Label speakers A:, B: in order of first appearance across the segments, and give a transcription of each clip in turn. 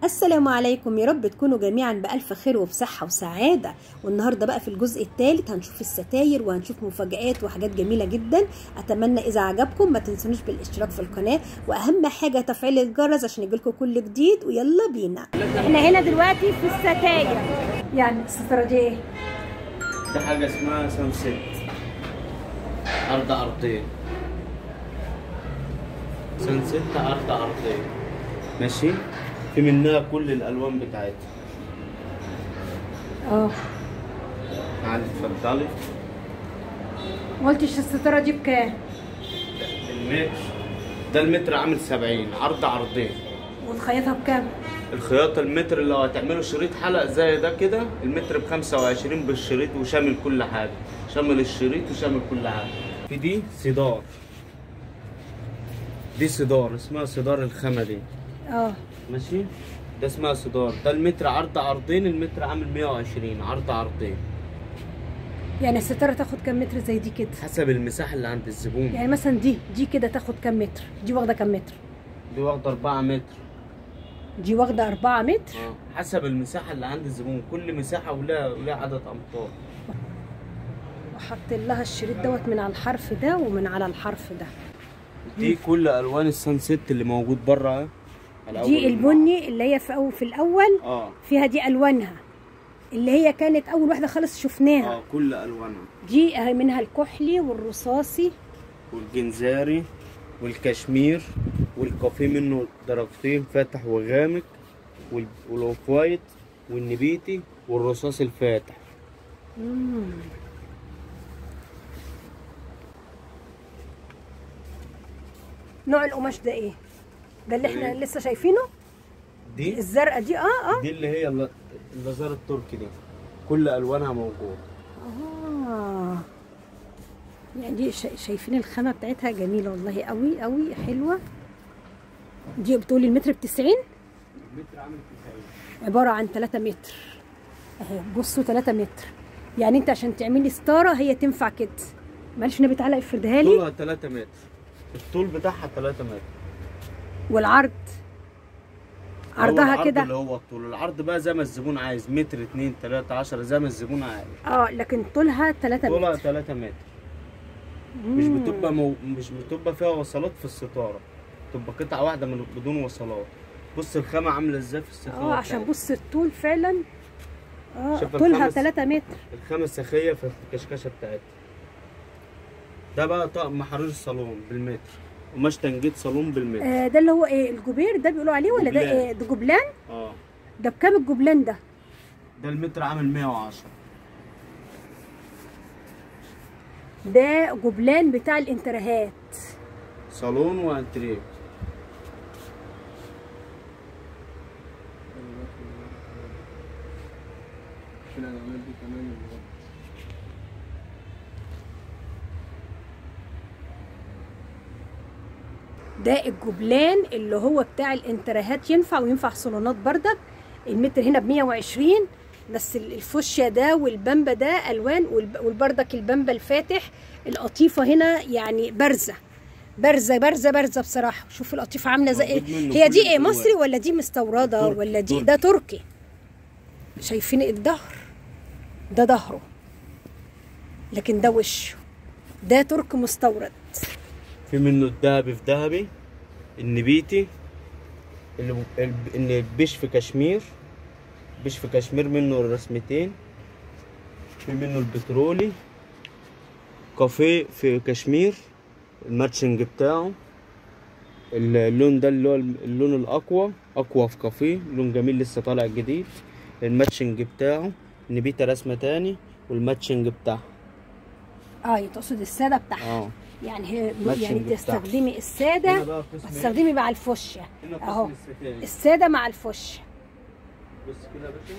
A: السلام عليكم يا رب تكونوا جميعا بألف خير وبصحة وسعادة والنهاردة بقى في الجزء الثالث هنشوف الستاير وهنشوف مفاجآت وحاجات جميلة جدا أتمنى إذا عجبكم ما تنسونوش بالاشتراك في القناة وأهم حاجة تفعيل الجرس عشان يجيلكم كل جديد ويلا بينا
B: احنا هنا دلوقتي في الستاير
A: يعني الستارة دي ايه؟
C: ده حاجة اسمها سانسيت أرض أرضين سانسيت أرض أرضين ماشي في منها كل الألوان بتاعتها
A: اه
C: تعالي اتفضلي
A: ما قلتش الستارة دي بكام؟
C: المتر ده المتر عامل سبعين عرض عرضين
A: وتخيطها بكام؟
C: الخياطة المتر اللي هتعمله شريط حلق زي ده كده المتر بخمسة وعشرين بالشريط وشامل كل حاجة شامل الشريط وشامل كل حاجة في دي صدار دي صدار اسمها صدار الخامة دي
A: اه
C: ماشي ده اسمها صدار ده المتر عرض عرضين المتر عامل 120 عرض عرضين
A: يعني الستارة تاخد كام متر زي دي كده؟
C: حسب المساحة اللي عند الزبون
A: يعني مثلا دي دي كده تاخد كام متر؟ دي واخدة كام متر؟
C: دي واخدة 4 متر
A: دي واخدة أربعة متر
C: اه حسب المساحة اللي عند الزبون كل مساحة ولها ولها عدد أمتار
A: وحط لها الشريط دوت من على الحرف ده ومن على الحرف ده
C: دي كل ألوان السانسيت اللي موجود بره اهي. على أول
A: دي
C: المعرض.
A: البني اللي هي في أول في الأول
C: اه
A: فيها دي ألوانها اللي هي كانت أول واحدة خالص شفناها
C: اه كل ألوانها
A: دي أهي منها الكحلي والرصاصي
C: والجنزاري والكشمير والكافيه منه درجتين فاتح وغامق وال- والاوف وايت والنبيتي والرصاص الفاتح
A: مم. نوع القماش ده ايه؟ ده اللي احنا
C: إيه؟
A: لسه شايفينه
C: دي
A: الزرقاء دي اه اه
C: دي اللي هي الل- اللازار التركي دي كل الوانها موجود
A: اه يعني دي شا- شايفين الخامة بتاعتها جميلة والله قوي قوي حلوة دي بتقولي المتر بتسعين
C: المتر عامل 90
A: عبارة عن 3 متر اهي بصوا 3 متر يعني انت عشان تعملي ستارة هي تنفع كده معلش النبي تعالى افردها لي
C: طولها 3 متر الطول بتاعها 3 متر
A: والعرض
C: هو
A: عرضها
C: العرض
A: كده
C: اللي هو الطول العرض بقى زي ما الزبون عايز متر 2 3 10 زي ما الزبون عايز
A: اه لكن طولها 3
C: طولها
A: متر
C: 3 متر مش بتبقى مو... مش بتبقى فيها وصلات في الستاره تبقى قطعه واحده من بدون وصلات بص الخامه عامله ازاي في الستاره
A: اه عشان
C: بتاعتها.
A: بص الطول فعلا اه
C: شوف
A: طولها
C: الخمس-
A: 3 متر
C: الخامه سخيه في الكشكشه بتاعتها ده بقى طقم محرير صالون بالمتر قماش تنجيد صالون بالمتر
A: آه ده اللي هو ايه الجبير ده بيقولوا عليه ولا ده
C: جبلان.
A: ايه ده جبلان
C: اه
A: ده بكام الجبلان ده
C: ده المتر عامل 110
A: ده جبلان بتاع الانترهات
C: صالون وانتريه
A: ده الجبلان اللي هو بتاع الانترهات ينفع وينفع صالونات بردك المتر هنا ب 120 بس ال- الفوشيا ده والبامبا ده الوان والب- والبردك البامبا الفاتح القطيفه هنا يعني بارزه بارزه بارزه بارزه بصراحه شوف القطيفه عامله زي ايه
C: موجود منه
A: هي
C: كل
A: دي ايه
C: الألوان.
A: مصري ولا دي مستورده
C: تركي،
A: ولا دي
C: تركي.
A: ده تركي شايفين الظهر ده ظهره لكن ده وشه ده ترك مستورد
C: في منه الذهبي في ذهبي النبيتي اللي الب- اللي بيش في كشمير بيش في كشمير منه الرسمتين في منه البترولي كافيه في كشمير الماتشنج بتاعه اللون ده اللي هو اللون الاقوى اقوى في كافيه لون جميل لسه طالع جديد الماتشنج بتاعه نبيتا رسمه تاني والماتشنج بتاعها
A: اه تقصد الساده بتاعها
C: اه
A: يعني هي
C: ماتشنج
A: يعني
C: بتاعها.
A: تستخدمي
C: هنا
A: الساده
C: بقى قسم إيه؟
A: وتستخدمي مع الفوشيا
C: هنا قسم
A: اهو
C: الستاير.
A: الساده مع الفوشيا
C: بص كده يا باشا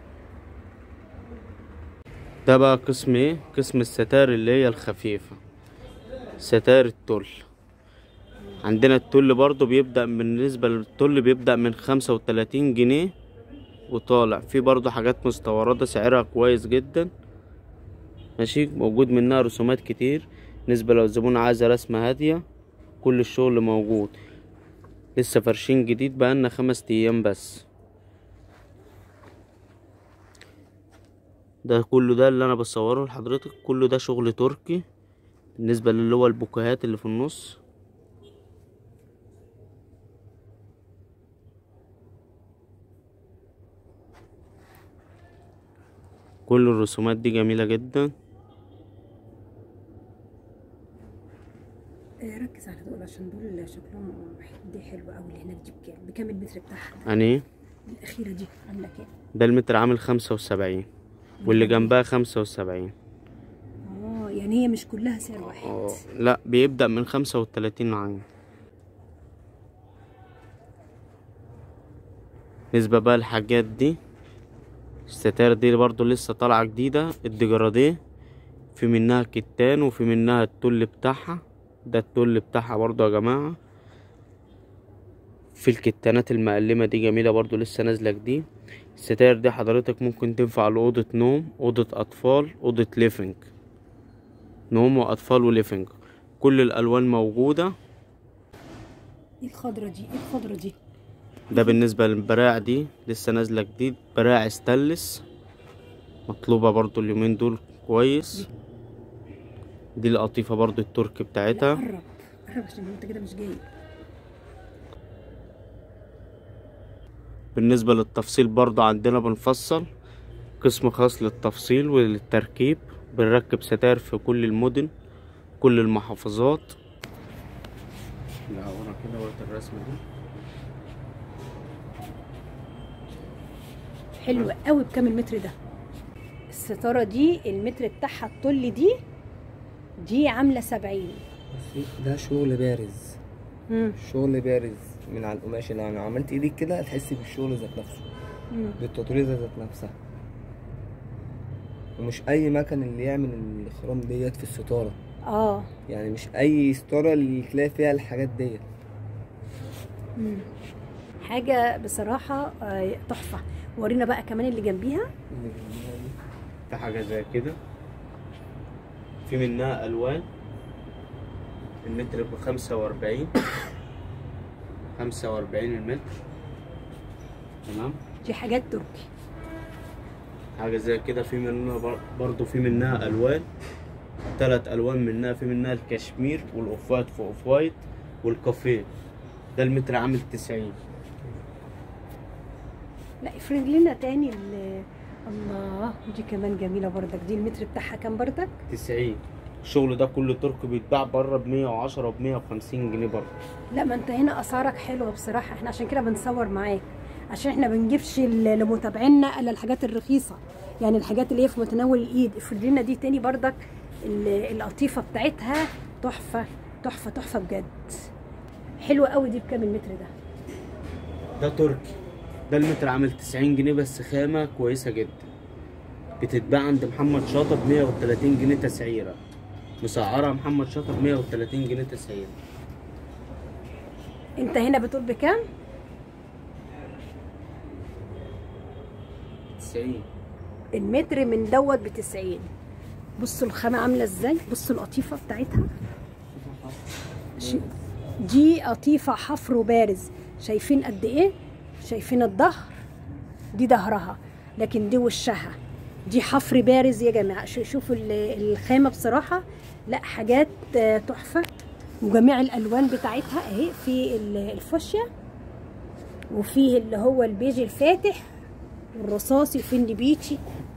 C: ده بقى قسم ايه قسم الستار اللي هي الخفيفة ستار التل عندنا التل برضو بيبدأ بالنسبة للتل بيبدأ من خمسة وتلاتين جنيه وطالع في برضو حاجات مستوردة سعرها كويس جدا ماشي موجود منها رسومات كتير بالنسبة لو الزبون عايزة رسمة هادية كل الشغل موجود لسه فرشين جديد بقالنا خمس ايام بس ده كله ده اللي انا بصوره لحضرتك كله ده شغل تركي بالنسبة اللي هو البوكيهات اللي في النص كل الرسومات دي جميلة جدا
A: آه، ركز على دول عشان دول شكلهم دي حلوه قوي اللي هناك دي بكام بكام المتر بتاعها
C: يعني ايه
A: الاخيره دي عامله كام
C: ده المتر عامل خمسة وسبعين واللي جنبها خمسة وسبعين
A: اه يعني هي مش كلها سعر واحد
C: اه لا بيبدأ من خمسة وتلاتين عين بالنسبة بقى الحاجات دي الستاير دي برضو لسه طالعة جديدة الديجراديه في منها كتان وفي منها التل بتاعها ده التل بتاعها برضو يا جماعة في الكتانات المقلمة دي جميلة برضو لسه نازلة جديد الستاير دي حضرتك ممكن تنفع لأوضة نوم أوضة أطفال أوضة ليفنج نوم وأطفال وليفنج كل الألوان موجودة
A: ايه الخضره دي ايه الخضره دي
C: ده بالنسبة للبراع دي لسه نازلة جديد براع ستانلس مطلوبة برضو اليومين دول كويس دي القطيفة برضو التركي
A: لا
C: بتاعتها
A: قرب قرب عشان انت كده مش جاي
C: بالنسبة للتفصيل برضو عندنا بنفصل قسم خاص للتفصيل وللتركيب بنركب ستاير في كل المدن كل المحافظات لا ورا كده ورا الرسمة دي
A: حلوه قوي بكام المتر ده الستاره دي المتر بتاعها الطل دي دي عامله سبعين
D: بصي، ده شغل بارز
A: مم.
D: شغل بارز من على القماش اللي انا عملت ايديك كده هتحسي بالشغل ذات نفسه
A: مم.
D: بالتطريزه ذات نفسها ومش اي مكن اللي يعمل الخرام ديت في الستاره
A: اه
D: يعني مش اي ستاره اللي تلاقي فيها الحاجات ديت
A: مم. حاجه بصراحه آه، تحفه ورينا بقى كمان اللي جنبيها
D: اللي جنبها دي.
C: في حاجة زي كده في منها ألوان المتر بخمسة وأربعين خمسة وأربعين المتر تمام
A: دي حاجات تركي
C: حاجة زي كده في منها بر- برضو في منها ألوان تلات ألوان منها في منها الكشمير والأوف وايت في أوف وايت والكافيه ده المتر عامل تسعين
A: لا افرد لنا تاني ال- الله دي كمان جميله بردك دي المتر بتاعها كام بردك
C: تسعين الشغل ده كله تركي بيتباع بره بمية وعشرة وبمية وخمسين جنيه بره
A: لا ما انت هنا اسعارك حلوه بصراحه احنا عشان كده بنصور معاك عشان احنا بنجيبش ل- لمتابعينا الا الحاجات الرخيصه يعني الحاجات اللي هي في متناول الايد افرد لنا دي تاني بردك ال- القطيفه بتاعتها تحفه تحفه تحفه بجد حلوه قوي دي بكام المتر ده
C: ده تركي ده المتر عامل تسعين جنيه بس خامة كويسة جدا بتتباع عند محمد شاطر بمية وتلاتين جنيه تسعيرة مسعرة محمد شاطر مية وتلاتين جنيه تسعيرة
A: انت هنا بتقول بكام
C: تسعين
A: المتر من دوت ب 90 بصوا الخامه عامله ازاي بصوا القطيفه بتاعتها ش- دي قطيفه حفر وبارز شايفين قد ايه شايفين الظهر دي ظهرها لكن دي وشها دي حفر بارز يا جماعه شو- شوفوا ال- الخامه بصراحه لا حاجات آه، تحفه وجميع الالوان بتاعتها اهي في ال- الفوشيا وفيه اللي هو البيج الفاتح والرصاصي وفي النبيتي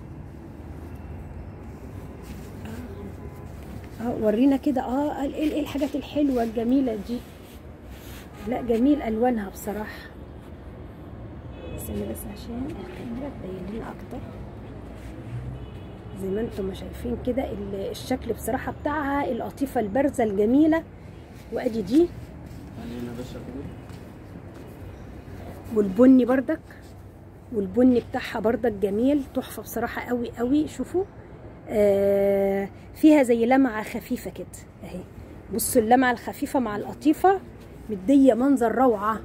A: اه ورينا كده اه قال ايه إيه الحاجات الحلوه الجميله دي لا جميل الوانها بصراحه استنى بس عشان الكاميرا تبين لنا اكتر زي ما انتم ما شايفين كده ال- الشكل بصراحه بتاعها القطيفه البارزه الجميله وادي دي
C: علينا باشا
A: والبني بردك والبني بتاعها بردك جميل تحفه بصراحه قوي قوي شوفوا آه فيها زي لمعه خفيفه كده اهي بصوا اللمعه الخفيفه مع القطيفه مديه منظر روعه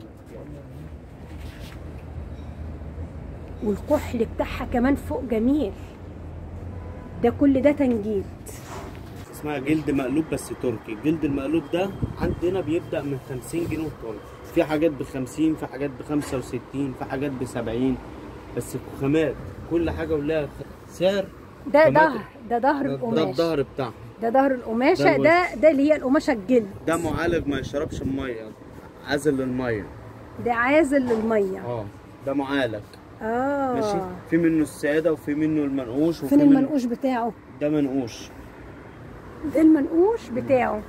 A: والكحل بتاعها كمان فوق جميل ده كل ده تنجيد
C: اسمها جلد مقلوب بس تركي الجلد المقلوب ده عندنا بيبدأ من خمسين جنيه وطن في حاجات بخمسين في حاجات بخمسة وستين في حاجات بسبعين بس خامات كل حاجة ولها خ- سعر
A: ده
C: طماطم.
A: ظهر ده ظهر
D: ده
C: ده
A: القماش
C: الظهر بتاعها
A: ده ظهر القماشه
C: ده
A: ده ده اللي هي القماشه الجلد
C: ده معالج ما يشربش الميه عازل للميه
A: ده عازل للميه
C: اه ده معالج ماشي
A: اه
C: في منه الساده وفي منه المنقوش وفي
A: فين
C: منه
A: المنقوش بتاعه
C: ده منقوش
A: ده المنقوش بتاعه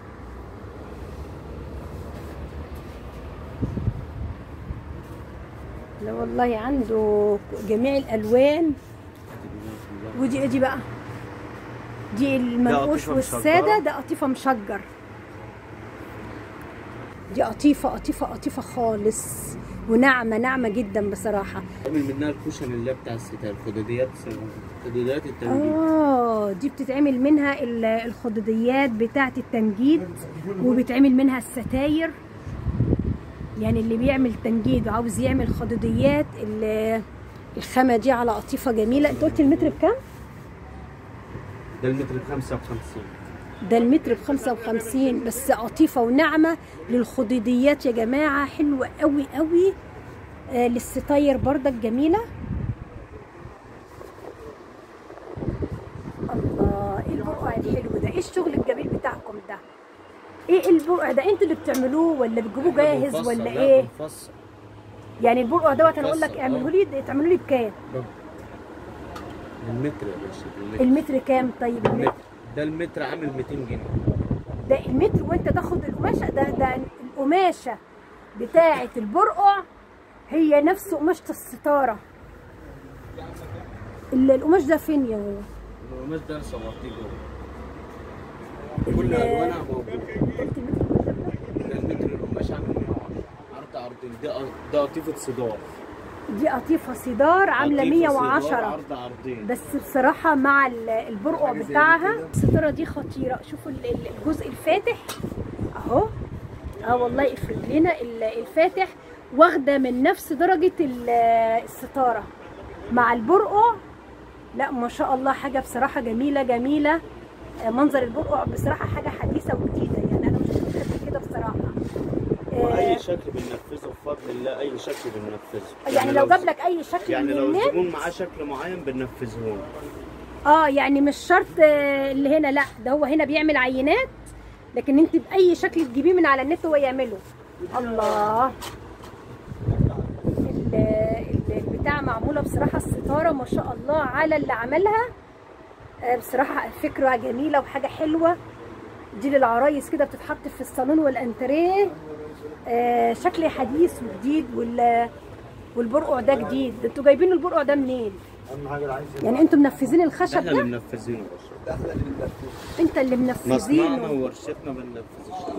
A: لا والله عنده جميع الالوان ودي ايه دي بقى دي المنقوش
C: قطيفة
A: والساده
C: مشجرة.
A: ده قطيفه مشجر دي قطيفه قطيفه قطيفه خالص وناعمه ناعمه جدا بصراحه
C: عامل منها الكوشن اللي هي بتاع الستار الخدوديات خدوديات التنجيد
A: اه دي بتتعمل منها ال- الخدوديات بتاعه التنجيد وبيتعمل منها الستاير يعني اللي بيعمل تنجيد وعاوز يعمل خدوديات ال- الخامه دي على قطيفه جميله انت قلت المتر بكام
C: ده المتر ب 55
A: ده المتر ب 55 بس قطيفه وناعمه للخدوديات يا جماعه حلوه قوي قوي آه للستاير بردك جميله الله ايه البقع الحلو ده ايه الشغل الجميل بتاعكم ده ايه البقع ده انتوا اللي بتعملوه ولا بتجيبوه جاهز
C: بنفصل،
A: ولا
C: لا،
A: ايه
C: بنفصل.
A: يعني البقع دوت انا اقول لك
C: بنفصل،
A: اعملوا
C: آه.
A: لي تعملوا لي بكام
C: المتر يا باشا المتر.
A: المتر كام طيب المتر
C: المتر ده المتر عامل 200 جنيه
A: ده المتر وانت تاخد القماشه ده ده القماشه بتاعه البرقع هي نفس قماشه الستاره ال- القماش ده فين يا هو
C: القماش ده صورتيه جوه كل الوانها موجوده
A: قلت المتر القماش ده
C: ده المتر القماش عامل 110 عرض عرضين ده ده قطيفه صدار
A: دي قطيفه صدار عامله
C: قطيفة صدار
A: 110
C: عرض عرضين
A: بس بصراحة مع ال- البرقع بتاعها الستارة دي خطيرة شوفوا ال- ال- الجزء الفاتح اهو اه والله افرد لنا ال- الفاتح واخدة من نفس درجة ال- الستارة مع البرقع لا ما شاء الله حاجة بصراحة جميلة جميلة آه، منظر البرقع بصراحة حاجة حديثة وجديدة يعني أنا مش شفتها كده بصراحة آه،
C: واي شكل بننفذه بفضل الله اي شكل بننفذه
A: يعني لو جاب لك أي شكل
C: يعني
A: من
C: لو
A: النت
C: الزبون معاه شكل معين بننفذه له
A: اه يعني مش شرط آه، اللي هنا لا ده هو هنا بيعمل عينات لكن انت باي شكل تجيبيه من على النت هو يعمله الله ال- ال- البتاع معموله بصراحه الستاره ما شاء الله على اللي عملها آه، بصراحه فكره جميله وحاجه حلوه دي للعرايس كده بتتحط في الصالون والانتريه آه، شكل حديث وجديد وال والبرقع ده جديد ده انتوا جايبين البرقع ده منين يعني انتوا منفذين الخشب
C: احنا اللي
A: ده
C: منفذينه يا باشا
A: انت اللي
C: مصنعنا
A: منفذينه
C: وورشتنا بننفذ الشغل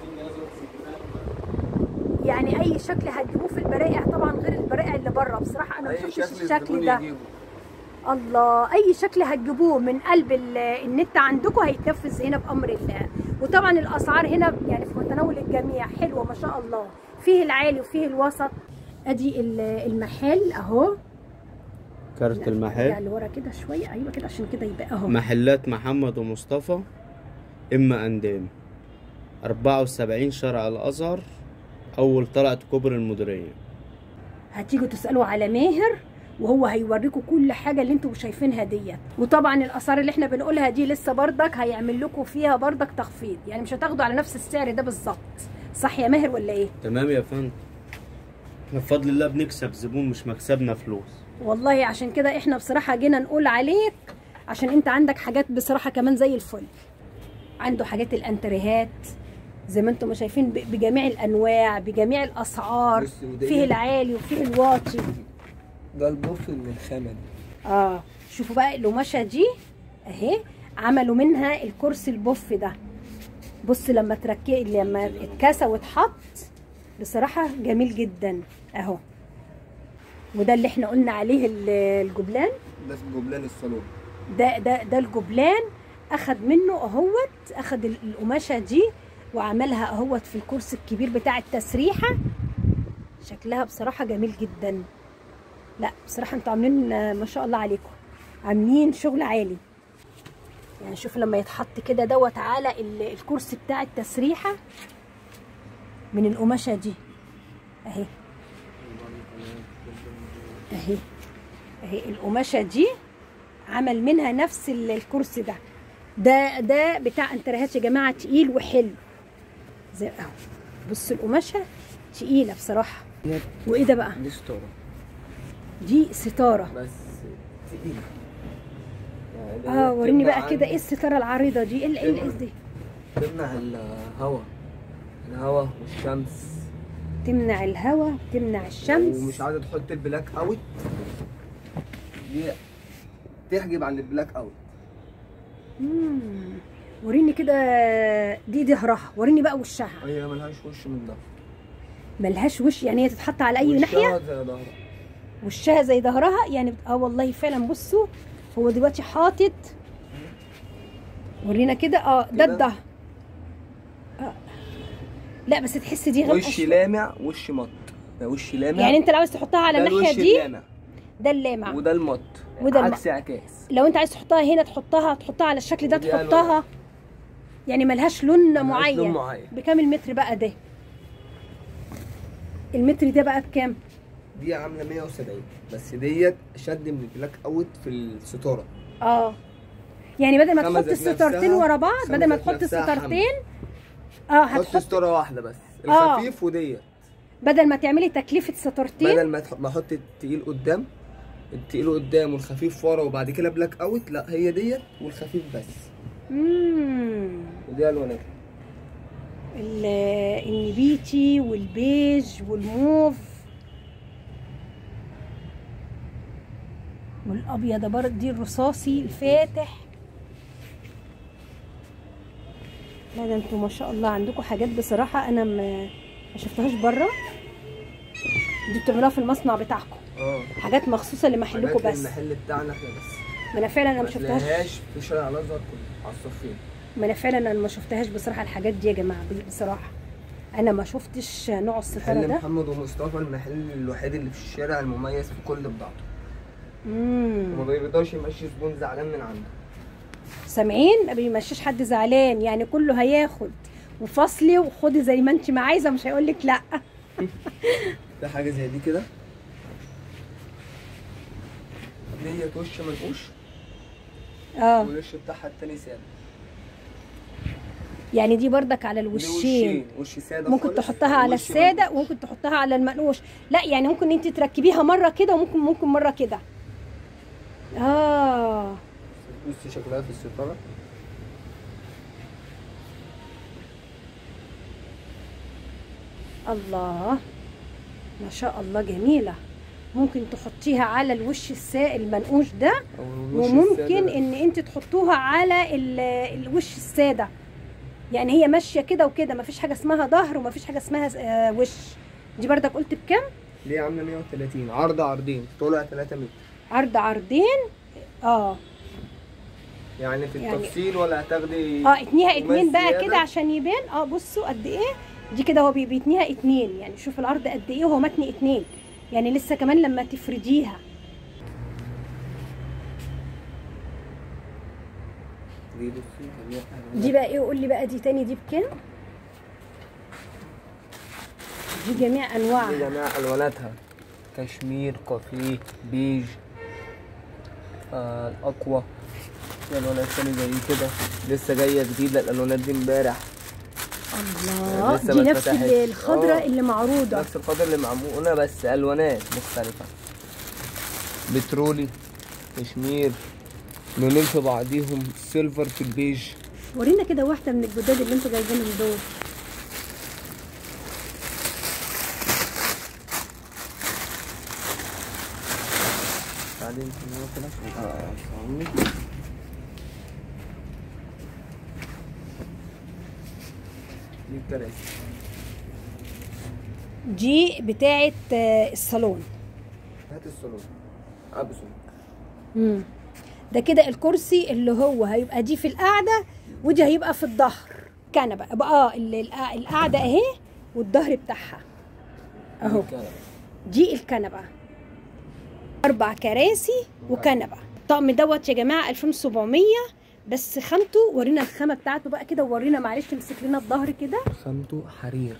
A: يعني اي شكل هتجيبوه في البرائع طبعا غير البرائع اللي بره بصراحه انا ما شفتش الشكل ده الله اي شكل هتجيبوه من قلب ال- النت عندكم هيتنفذ هنا بامر الله وطبعا الاسعار هنا يعني في متناول الجميع حلوه ما شاء الله فيه العالي وفيه الوسط ادي ال- المحل اهو
C: كارت
A: ارجع
C: المحل
A: لورا كده شويه ايوه كده عشان كده يبقى اهو
C: محلات محمد ومصطفى اما اندام 74 شارع الازهر اول طلعت كوبري المديريه
A: هتيجوا تسالوا على ماهر وهو هيوريكم كل حاجه اللي انتوا شايفينها ديت وطبعا الاسعار اللي احنا بنقولها دي لسه بردك هيعمل لكم فيها بردك تخفيض يعني مش هتاخدوا على نفس السعر ده بالظبط صح يا ماهر ولا ايه
C: تمام يا فندم احنا بفضل الله بنكسب زبون مش مكسبنا فلوس
A: والله عشان كده احنا بصراحه جينا نقول عليك عشان انت عندك حاجات بصراحه كمان زي الفل عنده حاجات الانتريهات زي ما انتم شايفين ب- بجميع الانواع بجميع الاسعار
D: بص، وده
A: فيه
D: إيه؟
A: العالي وفيه الواطي
D: ده البوف من الخامة دي
A: اه شوفوا بقى القماشه دي اهي عملوا منها الكرسي البوف ده بص لما تركي لما اتكسى واتحط بصراحه جميل جدا اهو وده اللي احنا قلنا عليه ال- الجبلان
D: ده اسمه جبلان الصالون
A: ده ده ده الجبلان اخد منه اهوت اخد ال- القماشه دي وعملها اهوت في الكرسي الكبير بتاع التسريحه شكلها بصراحه جميل جدا لا بصراحه انتوا عاملين آه، ما شاء الله عليكم عاملين شغل عالي يعني شوف لما يتحط كده دوت على ال- الكرسي بتاع التسريحه من القماشه دي اهي اهي اهي القماشه دي عمل منها نفس ال- الكرسي ده ده ده بتاع انترهات يا جماعه تقيل وحلو زي اهو بصوا القماشه تقيله بصراحه
D: دي
A: وايه ده بقى
D: دي ستاره
A: دي ستاره
D: بس تقيله يعني دي
A: اه وريني
D: بتمنع
A: بقى كده
D: عن-
A: ايه الستاره العريضه دي ايه ال- ايه ال- إيه دي
D: تمنع الهواء الهواء والشمس
A: تمنع الهواء تمنع الشمس
D: ومش عايزه تحط البلاك اوت دي تحجب عن البلاك اوت
A: مم. وريني كده دي ظهرها وريني بقى وشها
D: هي ملهاش وش من ده
A: ملهاش وش يعني هي تتحط على اي
D: وشها
A: ناحيه
D: زي ظهرها
A: وشها زي ظهرها يعني بت- اه والله فعلا بصوا هو دلوقتي حاطط ورينا كده اه ده
D: كده.
A: الظهر آه. لا بس تحس دي غامقه
D: وش
A: شوية.
D: لامع وش مط ده وش لامع
A: يعني انت لو عايز تحطها على
D: ده
A: الناحيه
D: الوش
A: دي
D: اللامع
A: ده اللامع
D: وده المط
A: وده الم-
D: عكس عكاس
A: لو انت عايز تحطها هنا تحطها تحطها على الشكل ده
D: ودي
A: تحطها يعني ملهاش لون
D: لون
A: معين
D: معين.
A: بكام المتر بقى ده المتر ده بقى بكام
D: دي عامله 170 بس ديت شد من البلاك اوت في الستاره
A: اه يعني بدل ما
D: خامة
A: تحط
D: ذات
A: الستارتين
D: نفسها-
A: ورا بعض
D: خامة
A: بدل ما
D: ذات
A: تحط
D: نفسها
A: الستارتين اه
D: حط
A: هتحط
D: ستاره واحده بس
A: آه.
D: الخفيف وديت
A: بدل ما تعملي تكلفه ستارتين
D: بدل ما تح- ما احط التقيل قدام التقيل قدام والخفيف ورا وبعد كده بلاك اوت لا هي ديت والخفيف بس
A: امم
D: ودي الوانات
A: ال- النبيتي والبيج والموف والابيض برضه دي الرصاصي الفاتح لا ده انتوا ما شاء الله عندكم حاجات بصراحه انا ما ما شفتهاش بره دي بتعملوها في المصنع بتاعكم
D: اه
A: حاجات مخصوصه لمحلكم
D: حاجات
A: بس
D: المحل بتاعنا احنا بس
A: ما انا فعلا انا
D: ما
A: ما شفتهاش
D: تلاقيهاش في شارع الازهر كله على الصفين
A: ما انا فعلا انا ما شفتهاش بصراحه الحاجات دي يا جماعه بصراحه انا ما شفتش نوع الستاره
D: محل
A: ده
D: محمد ومصطفى المحل الوحيد اللي في الشارع المميز في كل بضاعته
A: امم
D: وما بيرضاش يمشي زبون زعلان من عنده
A: سامعين ما بيمشيش حد زعلان يعني كله هياخد وفصلي وخدي زي ما انت ما عايزه مش هيقول لك لا
D: ده حاجه زي دي كده ديت وش منقوش
A: اه
D: والوش بتاعها التاني ساده
A: يعني دي بردك على
D: دي
A: الوشين
D: وش ساده
A: ممكن
D: خالص،
A: تحطها على
D: ووش
A: الساده
D: منقوش.
A: وممكن تحطها على المنقوش لا يعني ممكن انت تركبيها مره كده وممكن ممكن مره كده اه
D: بصي شكلها في الستاره
A: الله ما شاء الله جميله ممكن تحطيها على الوش السائل المنقوش ده
D: أو الوش
A: وممكن
D: السادة.
A: ان انت تحطوها على ال- الوش الساده يعني هي ماشيه كده وكده مفيش حاجه اسمها ظهر ومفيش حاجه اسمها آه، وش دي بردك قلت بكام
D: ليه عامله 130 عرض عرضين طلع 3 متر
A: عرض عرضين اه
D: يعني في
A: يعني-
D: التفصيل ولا هتاخدي
A: اه اتنيها اتنين بقى
D: زيادة؟
A: كده عشان يبان اه بصوا قد ايه دي كده هو بي- بيتنيها اتنين يعني شوف العرض قد ايه وهو متني اتنين يعني لسه كمان لما تفرديها
D: دي بصي هنروح-
A: دي بقى ايه قول لي بقى دي تاني دي بكام دي جميع
D: دي
A: انواعها
D: جميع الواناتها كشمير كافيه بيج آه الاقوى في الوانات تاني زي كده لسه جايه جديده الالوانات دي امبارح
A: الله
D: لسه
A: دي
D: ما
A: نفس
D: اتفتحتش.
A: الخضره
D: آه.
A: اللي معروضه
D: نفس القدر اللي معمولة بس الوانات مختلفه بترولي كشمير لونين في بعضيهم سيلفر في البيج
A: ورينا كده واحده من الجداد اللي انتوا جايبينهم دول
D: بعدين تنور كده اه فاهمني دي الكراسي
A: دي بتاعه آه، الصالون
D: هات الصالون ابسط
A: امم ده كده الكرسي اللي هو هيبقى دي في القعده ودي هيبقى في الظهر كنبه يبقى اه ال- الق- القعده اهي والظهر بتاعها اهو دي الكنبه اربع كراسي وكنبه الطقم دوت يا جماعه 2700 بس خامته ورينا الخامه بتاعته بقى كده وورينا معلش امسك لنا الظهر كده
D: خامته حرير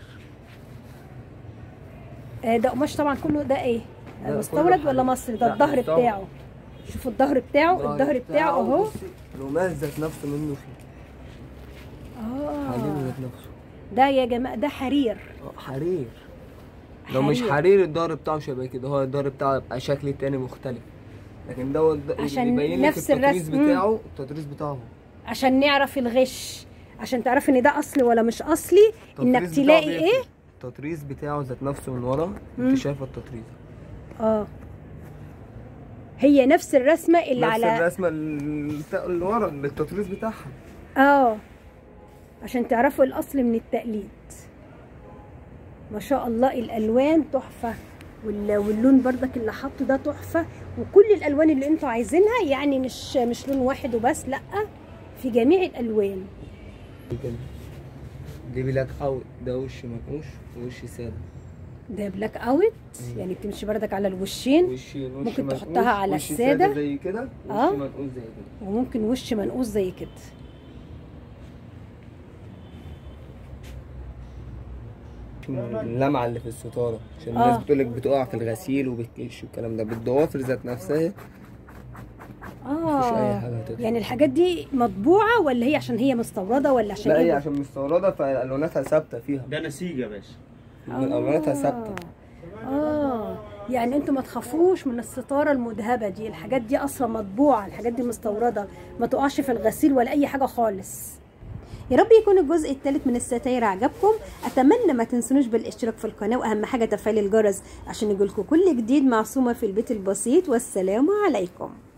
A: آه، ده قماش طبعا كله ده ايه
D: ده
A: مستورد
D: كله
A: ولا
D: حرير.
A: مصري ده
D: لا،
A: الظهر
D: مستورد.
A: بتاعه شوفوا الظهر بتاعه الظهر بتاعه اهو
D: بصي، القماش ذات نفسه منه فيه حرير
A: اه
D: ذات نفسه
A: ده يا جماعه ده حرير
D: آه، حرير لو مش
A: حرير.
D: حرير الظهر بتاعه مش هيبقى كده هو الظهر بتاعه يبقى شكل تاني مختلف لكن ده
A: عشان
D: يبين لك
A: نفس
D: التطريز
A: الرسم.
D: بتاعه التطريز بتاعه
A: عشان نعرف الغش عشان تعرف ان ده اصلي ولا مش اصلي انك
D: التطريز بتاعه
A: تلاقي
D: بيفرق.
A: ايه
D: التطريز بتاعه ذات نفسه من ورا
A: مم.
D: انت شايفه التطريز
A: اه هي نفس الرسمه اللي
D: نفس
A: على
D: الرسمه اللي اللي ورا التطريز بتاعها
A: اه عشان تعرفوا الاصل من التقليد ما شاء الله الالوان تحفه وال- واللون بردك اللي حاطه ده تحفه وكل الالوان اللي انتوا عايزينها يعني مش مش لون واحد وبس لا في جميع الالوان
D: دي بلاك اوت ده وش منقوش ووش ساده
A: ده بلاك اوت يعني بتمشي بردك على الوشين
D: وش وش
A: ممكن
D: منقوش،
A: تحطها على
D: وش
A: السادة.
D: سادة زي كده وش
A: آه.
D: منقوش زي كده
A: وممكن وش منقوص زي كده
D: اللمعه اللي في الستاره عشان
A: آه.
D: الناس بتقول لك بتقع في الغسيل وبتكش والكلام ده بالضوافر ذات نفسها مفيش أي
A: اه
D: حاجة هتدخل.
A: يعني الحاجات دي مطبوعه ولا هي عشان هي مستورده ولا عشان
D: لا هي
A: ايه
D: عشان مستورده فالواناتها ثابته فيها
C: ده نسيج يا باشا
D: الواناتها ثابته
A: اه يعني انتوا ما تخافوش من الستاره المذهبه دي الحاجات دي اصلا مطبوعه الحاجات دي مستورده ما تقعش في الغسيل ولا اي حاجه خالص يا رب يكون الجزء الثالث من الستاير عجبكم اتمنى ما تنسونوش بالاشتراك في القناه واهم حاجه تفعيل الجرس عشان يجيلكم كل جديد معصومه في البيت البسيط والسلام عليكم